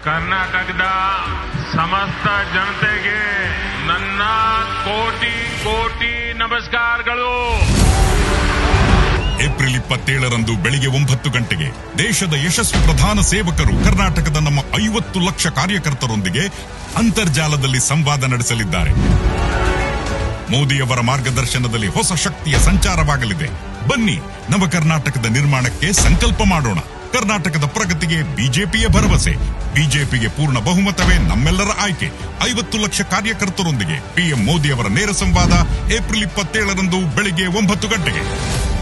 ಕರ್ನಾಟಕದ ಸಮಸ್ತ ಜನತೆಗೆ ನನ್ನ ಕೋಟಿ ಕೋಟಿ ನಮಸ್ಕಾರಗಳು ಏಪ್ರಿಲ್ ಇಪ್ಪತ್ತೇಳರಂದು ಬೆಳಿಗ್ಗೆ ಒಂಬತ್ತು ಗಂಟೆಗೆ ದೇಶದ ಯಶಸ್ವಿ ಪ್ರಧಾನ ಸೇವಕರು ಕರ್ನಾಟಕದ ನಮ್ಮ ಐವತ್ತು ಲಕ್ಷ ಕಾರ್ಯಕರ್ತರೊಂದಿಗೆ ಅಂತರ್ಜಾಲದಲ್ಲಿ ಸಂವಾದ ನಡೆಸಲಿದ್ದಾರೆ ಮೋದಿಯವರ ಮಾರ್ಗದರ್ಶನದಲ್ಲಿ ಹೊಸ ಶಕ್ತಿಯ ಸಂಚಾರವಾಗಲಿದೆ ಬನ್ನಿ ನವ ಕರ್ನಾಟಕದ ನಿರ್ಮಾಣಕ್ಕೆ ಸಂಕಲ್ಪ ಮಾಡೋಣ ಕರ್ನಾಟಕದ ಪ್ರಗತಿಗೆ ಬಿಜೆಪಿಯ ಭರವಸೆ ಬಿಜೆಪಿಗೆ ಪೂರ್ಣ ಬಹುಮತವೇ ನಮ್ಮೆಲ್ಲರ ಆಯ್ಕೆ ಐವತ್ತು ಲಕ್ಷ ಕಾರ್ಯಕರ್ತರೊಂದಿಗೆ ಪಿಎಂ ಮೋದಿಯವರ ನೇರ ಸಂವಾದ ಏಪ್ರಿಲ್ ಇಪ್ಪತ್ತೇಳರಂದು ಬೆಳಿಗ್ಗೆ ಒಂಬತ್ತು ಗಂಟೆಗೆ